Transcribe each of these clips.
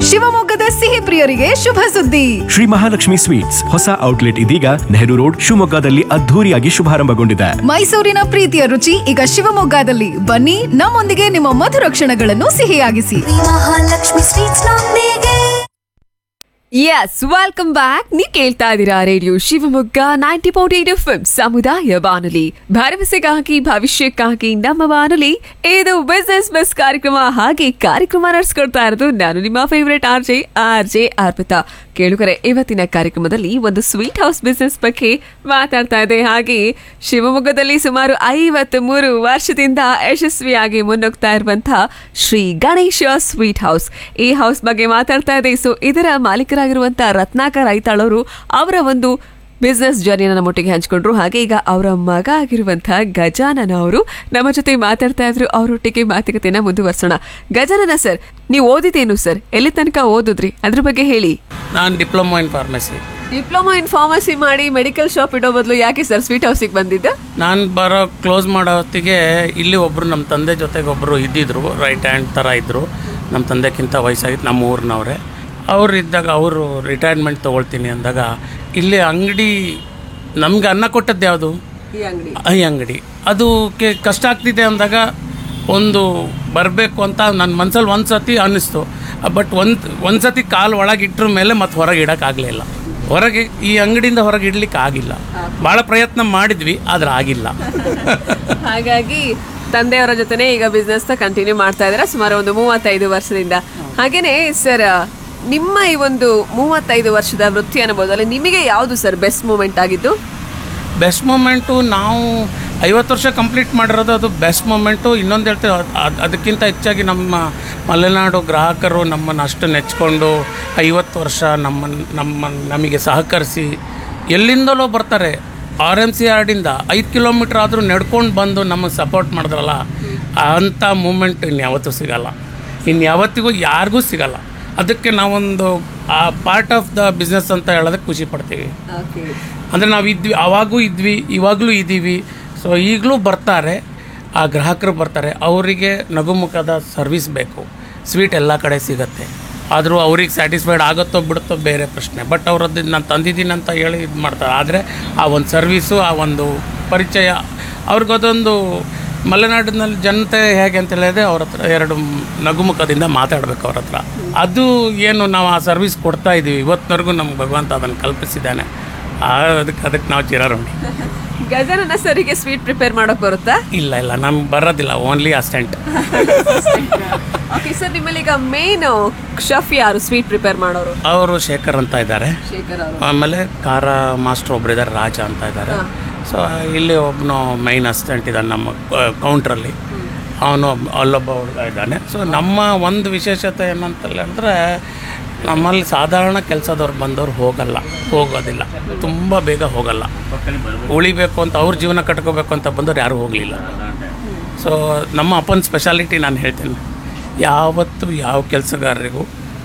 ಶಿವಮೊಗ್ಗದ ಸಿಹಿ ಪ್ರಿಯರಿಗೆ ಶುಭ ಸುದ್ದಿ ಶ್ರೀ ಮಹಾಲಕ್ಷ್ಮಿ ಸ್ವೀಟ್ಸ್ ಹೊಸ ಔಟ್ಲೆಟ್ ಇದೀಗ ನೆಹರು ರೋಡ್ ಶಿವಮೊಗ್ಗದಲ್ಲಿ ಅದ್ಧೂರಿಯಾಗಿ ಶುಭಾರಂಭಗೊಂಡಿದೆ ಮೈಸೂರಿನ ಪ್ರೀತಿಯ ರುಚಿ ಈಗ ಶಿವಮೊಗ್ಗದಲ್ಲಿ ಬನ್ನಿ ನಮ್ಮೊಂದಿಗೆ ನಿಮ್ಮ ಮಧುರ ಕ್ಷಣಗಳನ್ನು ಸಿಹಿಯಾಗಿಸಿ ಮಹಾಲಕ್ಷ್ಮಿ ಸ್ವೀಟ್ಸ್ ನೊಂದಿಗೆ ಎಸ್ ವೆಲ್ಕಮ್ ಬ್ಯಾಕ್ ನೀವ್ ಕೇಳ್ತಾ ಇದ್ದೀರಾ radio Shivamogga ninety point eight F ಸಮುದಾಯ ಬಾನುಲಿ ಭರವಸೆಗಾಗಿ ಭವಿಷ್ಯಕ್ಕಾಗಿ ನಮ್ಮ ಬಾನುಲಿ ಇದು ಬಿಸ್ನೆಸ್ ಬಸ್ ಕಾರ್ಯಕ್ರಮ ಹಾಗೆ ಕಾರ್ಯಕ್ರಮ ನಡೆಸ್ಕೊಡ್ತಾ ಇರೋದು ನಾನು ನಿಮ್ಮ favourite R J R J Arpita ಕೇಳುಗರೆ ಇವತ್ತಿನ ಕಾರ್ಯಕ್ರಮದಲ್ಲಿ ಒಂದು ಸ್ವೀಟ್ ಹೌಸ್ ಬಿಸ್ನೆಸ್ ಬಗ್ಗೆ ಮಾತಾಡ್ತಾ ಇದೆ ಹಾಗೆ ಶಿವಮೊಗ್ಗದಲ್ಲಿ ಸುಮಾರು ಐವತ್ತ್ ಮೂರು ವರ್ಷದಿಂದ ಯಶಸ್ವಿಯಾಗಿ ಮುನ್ನುಗ್ತಾ ಇರುವಂತಹ ಶ್ರೀ ಗಣೇಶ ಸ್ವೀಟ್ ಹೌಸ್ ಈ ಹೌಸ್ ಬಗ್ಗೆ ಮಾತಾಡ್ತಾ ಇದೆ ಸೊ ಇದರ ಮಾಲೀಕರಾಗಿರುವಂತಹ ರತ್ನಾಕರ್ ಐತಾಳವರು ಅವರ ಒಂದು ಬಿಸ್ನೆಸ್ ಜರ್ನಿನ ನಮ್ಮೊಟ್ಟಿಗೆ ಹಂಚ್ಕೊಂಡ್ರು ಹಾಗೆ ಈಗ ಅವರ ಮಗ ಆಗಿರುವಂತಹ ಗಜಾನನ ಅವರು ನಮ್ಮ ಜೊತೆ ಮಾತಾಡ್ತಾ ಇದ್ರು ಅವರೊಟ್ಟಿಗೆ ಮಾತುಕತೆನ ಮುಂದುವರ್ಸೋಣ ಗಜಾನನ ಸರ್ ನೀವು ಓದಿದ್ದೇನು ಸರ್ ಎಲ್ಲಿ ತನಕ ಓದಿದ್ರಿ ಅದ್ರ ಬಗ್ಗೆ ಹೇಳಿ ನಾನು diploma in pharmacy diploma in pharmacy ಮಾಡಿ ಮೆಡಿಕಲ್ ಶಾಪ್ ಇಡೋ ಬದಲು ಯಾಕೆ ಸರ್ ಸ್ವೀಟ್ ಹೌಸಿಗೆ ಬಂದಿದ್ದ ನಾನು ಬರೋ ಕ್ಲೋಸ್ ಮಾಡೋ ಹೊತ್ತಿಗೆ ಇಲ್ಲಿ ಒಬ್ಬರು ನಮ್ಮ ತಂದೆ ಜೊತೆಗೆ ಒಬ್ಬರು ಇದ್ದಿದ್ರು ರೈಟ್ ಹ್ಯಾಂಡ್ ಥರ ಇದ್ದರು ನಮ್ಮ ತಂದೆಕ್ಕಿಂತ ವಯಸ್ಸಾಗಿತ್ತು ನಮ್ಮ ಊರಿನವರೇ ಅವ್ರು ಇದ್ದಾಗ ಅವರು ರಿಟೈರ್ಮೆಂಟ್ ತೊಗೊಳ್ತೀನಿ ಅಂದಾಗ ಇಲ್ಲಿ ಅಂಗಡಿ ನಮ್ಗೆ ಅನ್ನ ಕೊಟ್ಟದ್ದು ಯಾವುದು ಈ ಅಂಗಡಿ ಈ ಅಂಗಡಿ ಅದು ಕೆ ಕಷ್ಟ ಆಗ್ತಿದೆ ಅಂದಾಗ ಒಂದು ಬರಬೇಕು ಅಂತ ನನ್ನ ಮನ್ಸಲ್ಲಿ ಒಂದು ಸತಿ ಅನ್ನಿಸ್ತು ಬಟ್ ಒಂದು ಒಂದು ಸತಿ ಕಾಲು ಒಳಗೆ ಇಟ್ಟರ ಮೇಲೆ ಮತ್ತೆ ಹೊರಗೆ ಇಡೋಕ್ಕಾಗಲಿಲ್ಲ ಹೊರಗೆ ಈ ಅಂಗಡಿಯಿಂದ ಹೊರಗೆ ಇಡ್ಲಿಕ್ಕೆ ಆಗಿಲ್ಲ ಭಾಳ ಪ್ರಯತ್ನ ಮಾಡಿದ್ವಿ ಆದ್ರೆ ಆಗಿಲ್ಲ ಹಾಗಾಗಿ ತಂದೆಯವರ ಜೊತೆನೆ ಈಗ ಬಿಸ್ನೆಸ್ ಕಂಟಿನ್ಯೂ ಮಾಡ್ತಾ ಇದ್ದೀರಾ ಸುಮಾರು ಒಂದು ಮೂವತ್ತೈದು ವರ್ಷದಿಂದ ಹಾಗೇನೆ ಸರ್ ನಿಮ್ಮ ಈ ಒಂದು ಮೂವತ್ತೈದು ವರ್ಷದ ವೃತ್ತಿ ಅನುಭವದಲ್ಲಿ ನಿಮಗೆ ಯಾವುದು ಸರ್ ಬೆಸ್ಟ್ ಮೂಮೆಂಟ್ ಆಗಿದ್ದು ಬೆಸ್ಟ್ ಮೂಮೆಂಟು ನಾವು ಐವತ್ತು ವರ್ಷ ಕಂಪ್ಲೀಟ್ ಮಾಡಿರೋದು ಅದು ಬೆಸ್ಟ್ ಮೂಮೆಂಟು ಇನ್ನೊಂದು ಹೇಳ್ತೇವೆ ಅದ್- ಅದ್- ಅದಕ್ಕಿಂತ ಹೆಚ್ಚಾಗಿ ನಮ್ಮ ಮಲೆನಾಡು ಗ್ರಾಹಕರು ನಮ್ಮನ್ನು ಅಷ್ಟು ನೆಚ್ಕೊಂಡು ಐವತ್ತು ವರ್ಷ ನಮ್ಮ ನಮ್ಮ ನಮಗೆ ಸಹಕರಿಸಿ ಎಲ್ಲಿಂದಲೋ ಬರ್ತಾರೆ ಆರ್ ಎಮ್ ಸಿ ಆರ್ಡಿಂದ ಐದು ಕಿಲೋಮೀಟ್ರ್ ಆದರೂ ನಡ್ಕೊಂಡು ಬಂದು ನಮಗೆ ಸಪೋರ್ಟ್ ಮಾಡಿದ್ರಲ್ಲ ಅಂಥ ಮೂಮೆಂಟ್ ಇನ್ಯಾವತ್ತೂ ಸಿಗಲ್ಲ ಇನ್ಯಾವತ್ತಿಗೂ ಯಾರಿಗೂ ಸಿಗಲ್ಲ ಅದಕ್ಕೆ ನಾವೊಂದು ಆ ಪಾರ್ಟ್ ಆಫ್ ದ ಬಿಸ್ನೆಸ್ ಅಂತ ಹೇಳೋದಕ್ಕೆ ಖುಷಿ ಪಡ್ತೀವಿ ಅಂದರೆ ನಾವು ಇದ್ವಿ ಅವಾಗೂ ಇದ್ವಿ ಇವಾಗಲೂ ಇದ್ದೀವಿ ಸೊ ಈಗಲೂ ಬರ್ತಾರೆ ಆ ಗ್ರಾಹಕರು ಬರ್ತಾರೆ ಅವರಿಗೆ ನಗುಮುಖದ ಸರ್ವಿಸ್ ಬೇಕು ಸ್ವೀಟ್ ಎಲ್ಲ ಕಡೆ ಸಿಗತ್ತೆ ಆದರೂ ಅವ್ರಿಗೆ ಸ್ಯಾಟಿಸ್ಫೈಡ್ ಆಗುತ್ತೋ ಬಿಡುತ್ತೋ ಬೇರೆ ಪ್ರಶ್ನೆ ಬಟ್ ಅವ್ರದ್ದು ನಾನು ತಂದಿದ್ದೀನಿ ಅಂತ ಹೇಳಿ ಇದು ಮಾಡ್ತಾರೆ ಆದರೆ ಆ ಒಂದು ಸರ್ವಿಸು ಆ ಒಂದು ಪರಿಚಯ ಅವ್ರಿಗದೊಂದು ಮಲೆನಾಡಿನಲ್ಲಿ ಜನತೆ ಹೇಗೆ ಅಂತ ಹೇಳಿದ್ರೆ ಅವ್ರ ಹತ್ರ ಎರಡು ನಗುಮುಖದಿಂದ ಮಾತಾಡಬೇಕು ಅವ್ರ ಹತ್ರ ಅದು ಏನು ನಾವು ಆ ಸರ್ವಿಸ್ ಕೊಡ್ತಾ ಇದ್ದೀವಿ ಇವತ್ತಿನವರೆಗೂ ನಮ್ಗೆ ಭಗವಂತ ಅದನ್ನು ಕಲ್ಪಿಸಿದ್ದಾನೆ ಆ ಅದಕ್ಕೆ ಅದಕ್ಕೆ ನಾವು ಚಿರಾರುಂಡಿ ಗಜನನ ಸರಿಗೆ ಸ್ವೀಟ್ ಪ್ರಿಪೇರ್ ಮಾಡೋಕೆ ಬರುತ್ತಾ ಇಲ್ಲ ಇಲ್ಲ ನಮ್ಗೆ ಬರೋದಿಲ್ಲ ಓನ್ಲಿ ಅಸ್ಟೆಂಟ್ ಓಕೆ ಸರ್ ನಿಮ್ಮಲ್ಲಿ ಈಗ ಮೇನ್ ಶಫ್ ಯಾರು ಸ್ವೀಟ್ ಪ್ರಿಪೇರ್ ಮಾಡೋರು ಅವರು ಶೇಖರ್ ಅಂತ ಇದ್ದಾರೆ ಶೇಖರ್ ಅವರು ಆಮೇಲೆ ಖಾರ ಮಾಸ್ಟರ್ ಒಬ್ರು ಇದ್ದಾರೆ ರಾಜ ಅಂತ ಇದ್ದಾರೆ ಸೊ ಇಲ್ಲಿ ಒಬ್ಬನು ಮೈನ್ ಅಸಿಸ್ಟೆಂಟ್ ಇದ್ದಾನೆ ನಮ್ಮ ಕೌಂಟ್ರಲ್ಲಿ ಅವನು ಅಲ್ಲೊಬ್ಬ ಹುಡುಗ ಇದ್ದಾನೆ ಸೊ ನಮ್ಮ ಒಂದು ವಿಶೇಷತೆ ಏನಂತ ಹೇಳಿದ್ರೆ ನಮ್ಮಲ್ಲಿ ಸಾಧಾರಣ ಕೆಲಸದವ್ರು ಬಂದವ್ರು ಹೋಗಲ್ಲ ಹೋಗೋದಿಲ್ಲ ತುಂಬ ಬೇಗ ಹೋಗಲ್ಲ ಉಳಿಬೇಕು ಅಂತ ಅವ್ರ ಜೀವನ ಕಟ್ಕೋಬೇಕು ಅಂತ ಬಂದವ್ರು ಯಾರೂ ಹೋಗಲಿಲ್ಲ ಸೊ ನಮ್ಮ ಅಪ್ಪನ ಸ್ಪೆಷಾಲಿಟಿ ನಾನು ಹೇಳ್ತೇನೆ ಯಾವತ್ತು ಯಾವ ಕೆಲಸಗಾರರಿಗೂ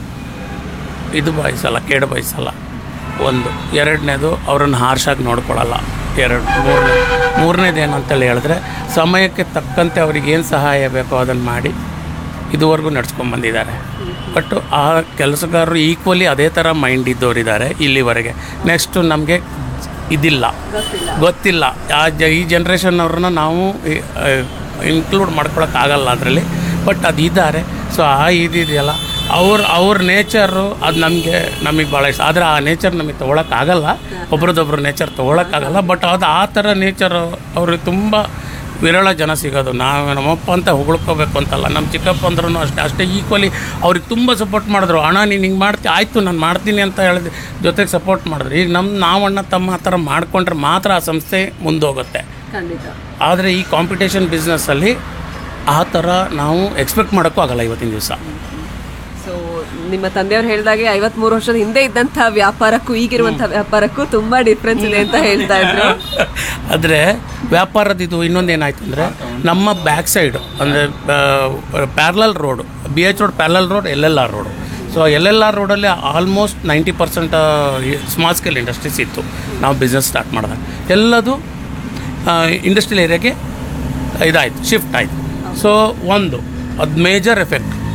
ಇದು ಬಯಸಲ್ಲ ಕೇಡು ಬಯಸಲ್ಲ ಒಂದು ಎರಡನೇದು ಅವ್ರನ್ನ ಹಾರ್ಷಾಗಿ ನೋಡ್ಕೊಳ್ಳಲ್ಲ ಎರಡು ಮೂರನೇ ಮೂರನೇದು ಏನಂತೇಳಿ ಹೇಳಿದ್ರೆ ಸಮಯಕ್ಕೆ ತಕ್ಕಂತೆ ಅವ್ರಿಗೆ ಏನು ಸಹಾಯ ಬೇಕೋ ಅದನ್ನು ಮಾಡಿ ಇದುವರೆಗೂ ನಡ್ಸ್ಕೊಂಬಂದಿದ್ದಾರೆ ಬಟ್ ಆ ಕೆಲಸಗಾರರು ಈಕ್ವಲಿ ಅದೇ ಥರ ಮೈಂಡ್ ಇದ್ದವರಿದ್ದಾರೆ ಇಲ್ಲಿವರೆಗೆ ನೆಕ್ಸ್ಟು ನಮಗೆ ಇದಿಲ್ಲ ಗೊತ್ತಿಲ್ಲ ಆ ಜ ಈ ಜನ್ರೇಷನ್ನವ್ರನ್ನ ನಾವು ಇನ್ಕ್ಲೂಡ್ ಮಾಡ್ಕೊಳಕ್ಕಾಗಲ್ಲ ಅದರಲ್ಲಿ ಬಟ್ ಅದು ಇದ್ದಾರೆ ಸೊ ಆ ಇದಿದೆಯಲ್ಲ ಅವ್ರ ಅವ್ರ ನೇಚರು ಅದು ನಮಗೆ ನಮಗೆ ಭಾಳ ಇಷ್ಟ ಆದರೆ ಆ ನೇಚರ್ ನಮಗೆ ತೊಗೊಳಕ್ಕಾಗಲ್ಲ ಒಬ್ರದ್ದೊಬ್ರು ನೇಚರ್ ತೊಗೊಳಕ್ಕಾಗಲ್ಲ ಬಟ್ ಅದು ಆ ಥರ ನೇಚರು ಅವ್ರಿಗೆ ತುಂಬ ವಿರಳ ಜನ ಸಿಗೋದು ನಾವು ನಮ್ಮಪ್ಪ ಅಂತ ಹೊಗಳ್ಕೋಬೇಕು ಅಂತಲ್ಲ ನಮ್ಮ ಚಿಕ್ಕಪ್ಪ ಅಂದ್ರೂ ಅಷ್ಟೇ ಅಷ್ಟೇ ಈಕ್ವಲಿ ಅವ್ರಿಗೆ ತುಂಬ ಸಪೋರ್ಟ್ ಮಾಡಿದ್ರು ಅಣ್ಣ ನೀನು ಹಿಂಗೆ ಮಾಡ್ತಿ ಆಯಿತು ನಾನು ಮಾಡ್ತೀನಿ ಅಂತ ಹೇಳಿದ ಜೊತೆಗೆ ಸಪೋರ್ಟ್ ಮಾಡಿದ್ರು ಈಗ ನಮ್ಮ ನಾವು ಅಣ್ಣ ತಮ್ಮ ಆ ಥರ ಮಾಡಿಕೊಂಡ್ರೆ ಮಾತ್ರ ಆ ಸಂಸ್ಥೆ ಮುಂದೋಗುತ್ತೆ ಖಂಡಿತ ಆದರೆ ಈ ಕಾಂಪಿಟೇಷನ್ ಬಿಸ್ನೆಸ್ಸಲ್ಲಿ ಆ ಥರ ನಾವು ಎಕ್ಸ್ಪೆಕ್ಟ್ ಮಾಡೋಕ್ಕೂ ಆಗಲ್ಲ ಇವತ್ತಿನ ದಿವಸ ಸೊ ನಿಮ್ಮ ತಂದೆಯವ್ರು ಹೇಳಿದಾಗೆ ಐವತ್ಮೂರು ವರ್ಷದ ಹಿಂದೆ ಇದ್ದಂಥ ವ್ಯಾಪಾರಕ್ಕೂ ಈಗಿರುವಂಥ ವ್ಯಾಪಾರಕ್ಕೂ ತುಂಬಾ ಡಿಫ್ರೆನ್ಸ್ ಇದೆ ಅಂತ ಹೇಳ್ತಾ ಇದ್ರು ಆದರೆ ವ್ಯಾಪಾರದ ಇದು ಇನ್ನೊಂದು ಏನಾಯ್ತು ಅಂದರೆ ನಮ್ಮ ಬ್ಯಾಕ್ ಸೈಡು ಅಂದರೆ parallel road B H road parallel road L L R road so L L R ರೋಡಲ್ಲಿ almost ninety percent small scale industries ಇತ್ತು ನಾವು ಬಿಸ್ನೆಸ್ ಸ್ಟಾರ್ಟ್ ಮಾಡಿದಾಗ ಎಲ್ಲದು ಇಂಡಸ್ಟ್ರಿಯಲ್ ಏರಿಯಾಗೆ ಇದಾಯಿತು ಶಿಫ್ಟ್ ಆಯಿತು ಸೊ ಒಂದು ಅದು major effect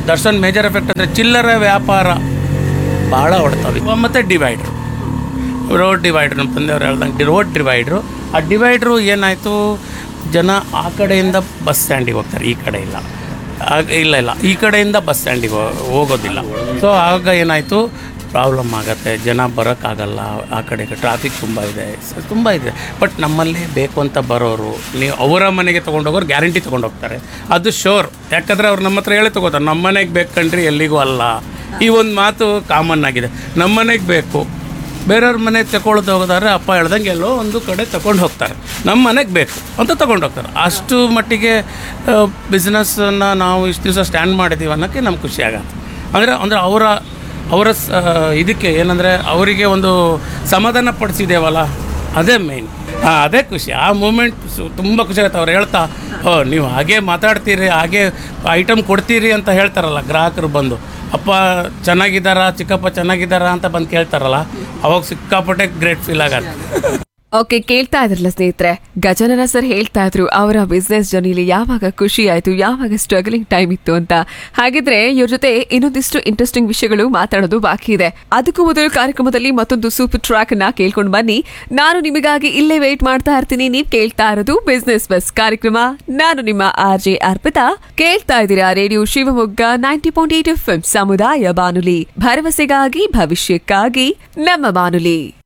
Darshan major effect ಅಂದರೆ ಚಿಲ್ಲರೆ ವ್ಯಾಪಾರ ಭಾಳ ಹೊಡ್ತಾವೆ ಮತ್ತು ಡಿವೈಡ್ರು ರೋಡ್ ಡಿವೈಡ್ರ್ ನಮ್ಮ ತಂದೆಯವ್ರು ಹೇಳ್ದಂಗೆ ರೋಡ್ ಡಿವೈಡ್ರು ಆ ಡಿವೈಡ್ರು ಏನಾಯಿತು ಜನ ಆ ಕಡೆಯಿಂದ ಬಸ್ ಸ್ಟ್ಯಾಂಡಿಗೆ ಹೋಗ್ತಾರೆ ಈ ಕಡೆ ಇಲ್ಲ ಆಗ ಇಲ್ಲ ಇಲ್ಲ ಈ ಕಡೆಯಿಂದ ಬಸ್ ಸ್ಟ್ಯಾಂಡಿಗೆ ಹೋಗೋದಿಲ್ಲ ಸೊ ಆಗ ಏನಾಯಿತು ಪ್ರಾಬ್ಲಮ್ ಆಗುತ್ತೆ ಜನ ಬರೋಕ್ಕಾಗಲ್ಲ ಆ ಕಡೆ ಟ್ರಾಫಿಕ್ ತುಂಬ ಇದೆ ಸ- ತುಂಬ ಇದೆ ಬಟ್ ನಮ್ಮಲ್ಲಿ ಬೇಕು ಅಂತ ಬರೋರು ನೀವು ಅವರ ಮನೆಗೆ ತೊಗೊಂಡೋಗೋರು ಗ್ಯಾರಂಟಿ ತೊಗೊಂಡು ಹೋಗ್ತಾರೆ ಅದು ಶೋರ್ ಯಾಕಂದರೆ ಅವ್ರು ನಮ್ಮ ಹತ್ರ ಹೇಳಿ ತೊಗೋತಾರೆ ನಮ್ಮ ಮನೆಗೆ ಬೇಕು ಕಣ್ರಿ ಎಲ್ಲಿಗೂ ಅಲ್ಲ ಈ ಒಂದು ಮಾತು ಕಾಮನ್ ಆಗಿದೆ ನಮ್ಮ ಮನೆಗೆ ಬೇಕು ಬೇರೆಯವ್ರ ಮನೆಗೆ ತಗೊಳ್ಳೋದು ಹೋಗೋದಾದ್ರೆ ಅಪ್ಪ ಹೇಳ್ದಂಗೆ ಎಲ್ಲೋ ಒಂದು ಕಡೆ ತಗೊಂಡು ಹೋಗ್ತಾರೆ ನಮ್ಮ ಮನೆಗೆ ಬೇಕು ಅಂತ ತಗೊಂಡು ಹೋಗ್ತಾರೆ ಅಷ್ಟು ಮಟ್ಟಿಗೆ ಬಿಸ್ನೆಸ್ಸನ್ನು ನಾವು ಇಷ್ಟು ದಿವಸ ಸ್ಟ್ಯಾಂಡ್ ಮಾಡಿದ್ದೀವಿ ಅನ್ನೋಕ್ಕೆ ನಮ್ಗೆ ಖುಷಿ ಆಗತ್ತೆ ಅಂದರೆ ಅಂದರೆ ಅವರ ಅವರ ಸ ಇದಕ್ಕೆ ಏನಂದರೆ ಅವರಿಗೆ ಒಂದು ಸಮಾಧಾನ ಪಡಿಸಿದ್ದೇವಲ್ಲ ಅದೇ ಮೇಯ್ನ್ ಹಾಂ ಅದೇ ಖುಷಿ ಆ ಮೂಮೆಂಟ್ ತುಂಬ ಖುಷಿ ಆಗುತ್ತೆ ಅವ್ರು ಹೇಳ್ತಾ ಓ ನೀವು ಹಾಗೆ ಮಾತಾಡ್ತೀರಿ ಹಾಗೆ ಐಟಮ್ ಕೊಡ್ತೀರಿ ಅಂತ ಹೇಳ್ತಾರಲ್ಲ ಗ್ರಾಹಕರು ಬಂದು ಅಪ್ಪ ಚೆನ್ನಾಗಿದ್ದಾರಾ ಚಿಕ್ಕಪ್ಪ ಚೆನ್ನಾಗಿದ್ದಾರಾ ಅಂತ ಬಂದು ಕೇಳ್ತಾರಲ್ಲ ಅವಾಗ ಸಿಕ್ಕಾಪಟ್ಟೆ ಗ್ರೇಟ್ ಫೀಲ್ ಆಗತ್ತೆ ಓಕೆ ಕೇಳ್ತಾ ಇದ್ರಲ್ಲ ಸ್ನೇಹಿತರೆ ಗಜನನ ಸರ್ ಹೇಳ್ತಾ ಇದ್ರು ಅವರ ಬಿಸ್ನೆಸ್ ಜರ್ನಿಲಿ ಯಾವಾಗ ಖುಷಿ ಆಯ್ತು ಯಾವಾಗ ಸ್ಟ್ರಗಲಿಂಗ್ ಟೈಮ್ ಇತ್ತು ಅಂತ ಹಾಗಿದ್ರೆ ಇವ್ರ ಜೊತೆ ಇನ್ನೊಂದಿಷ್ಟು ಇಂಟ್ರೆಸ್ಟಿಂಗ್ ವಿಷಯಗಳು ಮಾತಾಡೋದು ಬಾಕಿ ಇದೆ ಅದಕ್ಕೂ ಮೊದಲು ಕಾರ್ಯಕ್ರಮದಲ್ಲಿ ಮತ್ತೊಂದು ಸೂಪರ್ ಟ್ರ್ಯಾಕ್ ಅನ್ನ ಕೇಳ್ಕೊಂಡು ಬನ್ನಿ ನಾನು ನಿಮಗಾಗಿ ಇಲ್ಲೇ ವೇಟ್ ಮಾಡ್ತಾ ಇರ್ತೀನಿ ನೀವ್ ಕೇಳ್ತಾ ಇರೋದು ಬಿಸ್ನೆಸ್ ಬಸ್ ಕಾರ್ಯಕ್ರಮ ನಾನು ನಿಮ್ಮ ಆರ್ ಜೆ ಅರ್ಪಿತಾ ಕೇಳ್ತಾ ಇದ್ದೀರಾ radio Shivamogga ninety point eight F ಸಮುದಾಯ ಬಾನುಲಿ ಭರವಸೆಗಾಗಿ ಭವಿಷ್ಯಕ್ಕಾಗಿ ನಮ್ಮ ಬಾನುಲಿ